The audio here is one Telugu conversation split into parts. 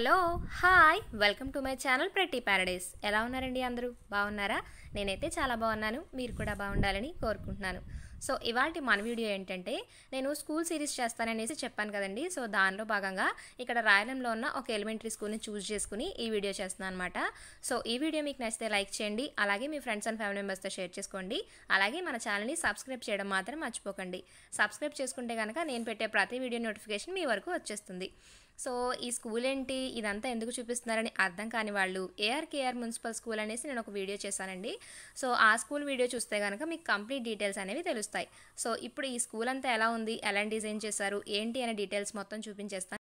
hello hi welcome to my channel Prathi paradise ఎలా ఉన్నారండి అందరూ బాగున్నారా నేనైతే చాలా బాగున్నాను మీరు కూడా బాగుండాలని కోరుకుంటున్నాను సో ఇవాళ మన వీడియో ఏంటంటే నేను స్కూల్ సిరీస్ చేస్తాననేసి చెప్పాను కదండి సో దానిలో భాగంగా ఇక్కడ రాయలంలో ఉన్న ఒక ఎలిమెంటరీ స్కూల్ని చూస్ చేసుకుని ఈ వీడియో చేస్తున్నాను అనమాట సో ఈ వీడియో మీకు నచ్చితే లైక్ చేయండి అలాగే మీ ఫ్రెండ్స్ అండ్ ఫ్యామిలీ మెంబర్స్తో షేర్ చేసుకోండి అలాగే మన ఛానల్ని సబ్స్క్రైబ్ చేయడం మాత్రం మర్చిపోకండి సబ్స్క్రైబ్ చేసుకుంటే కనుక నేను పెట్టే ప్రతి వీడియో నోటిఫికేషన్ మీ వరకు వచ్చేస్తుంది సో ఈ స్కూల్ ఏంటి ఇదంతా ఎందుకు చూపిస్తున్నారని అర్థం కాని వాళ్ళు ఏఆర్కేఆర్ మున్సిపల్ స్కూల్ అనేసి నేను ఒక వీడియో చేశానండి సో ఆ స్కూల్ వీడియో చూస్తే కనుక మీకు కంప్లీట్ డీటెయిల్స్ అనేవి తెలుస్తాయి సో ఇప్పుడు ఈ స్కూల్ అంతా ఎలా ఉంది ఎలా డిజైన్ చేశారు ఏంటి అనే డీటెయిల్స్ మొత్తం చూపించేస్తాను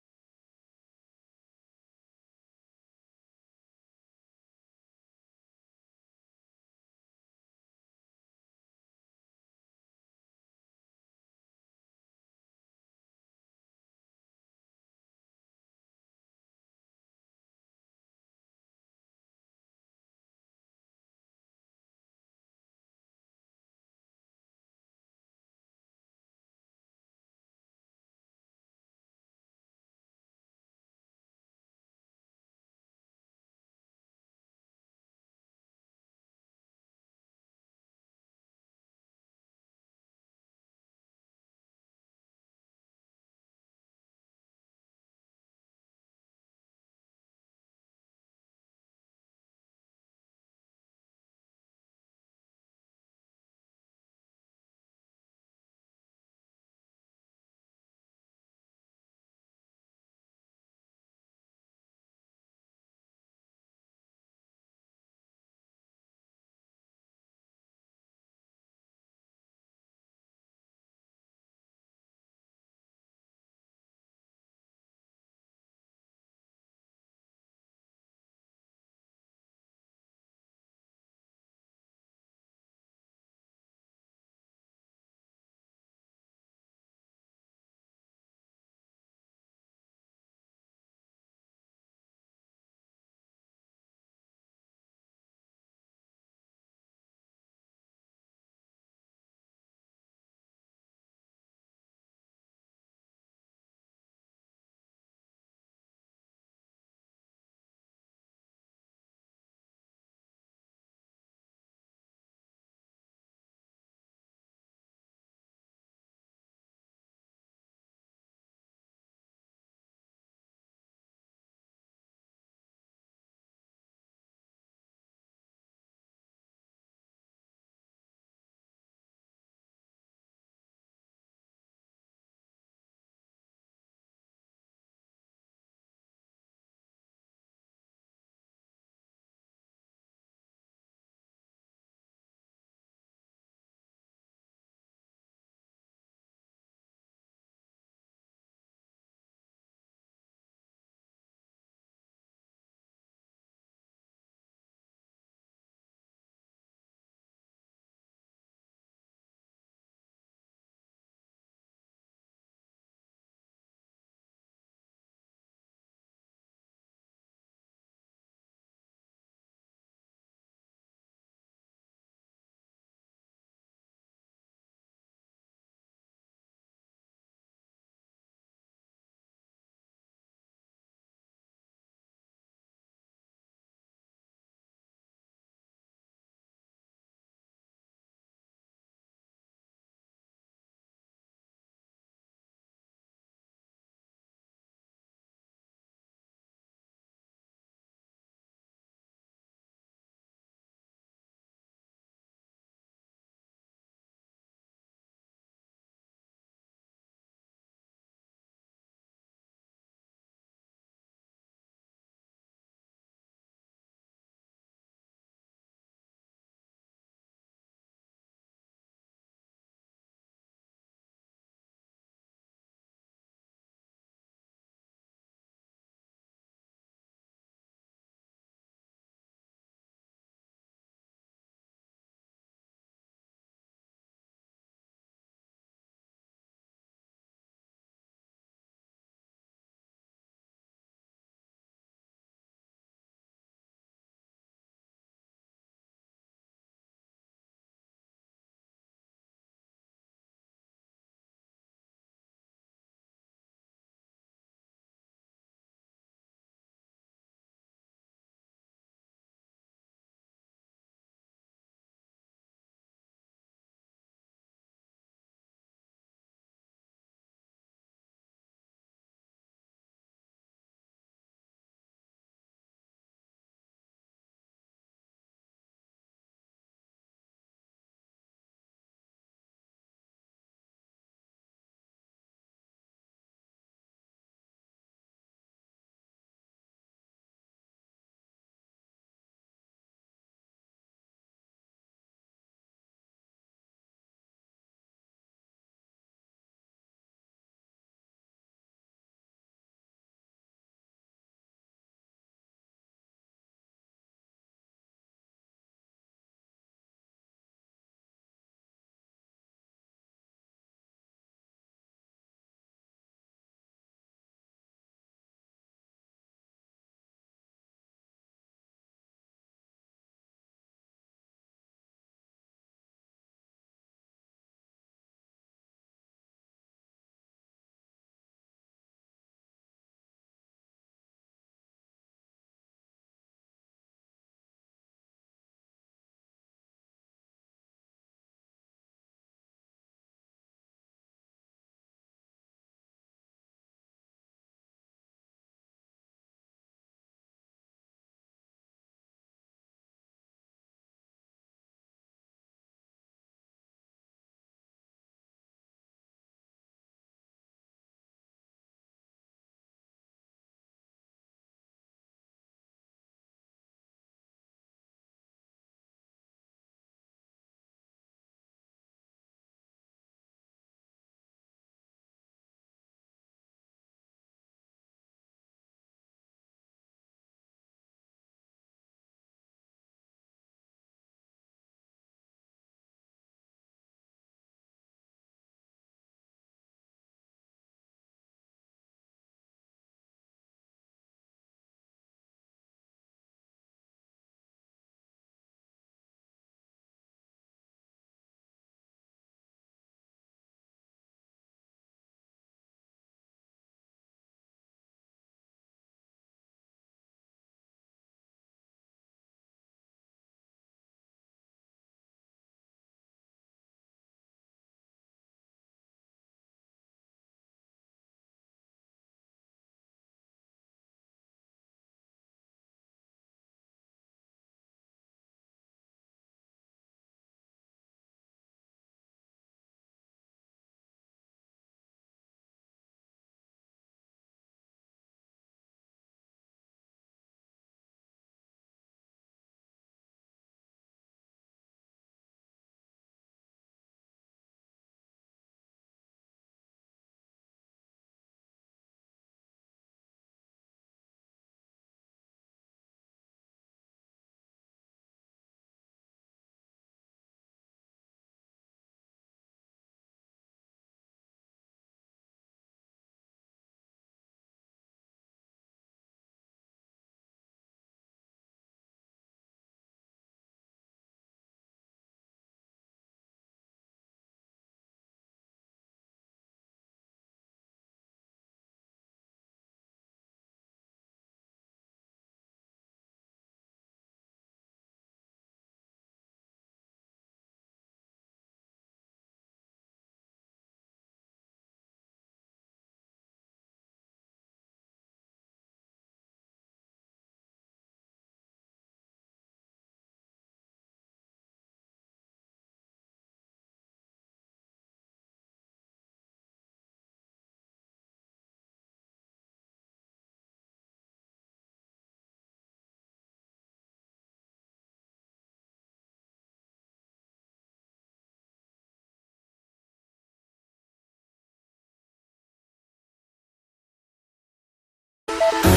ఆ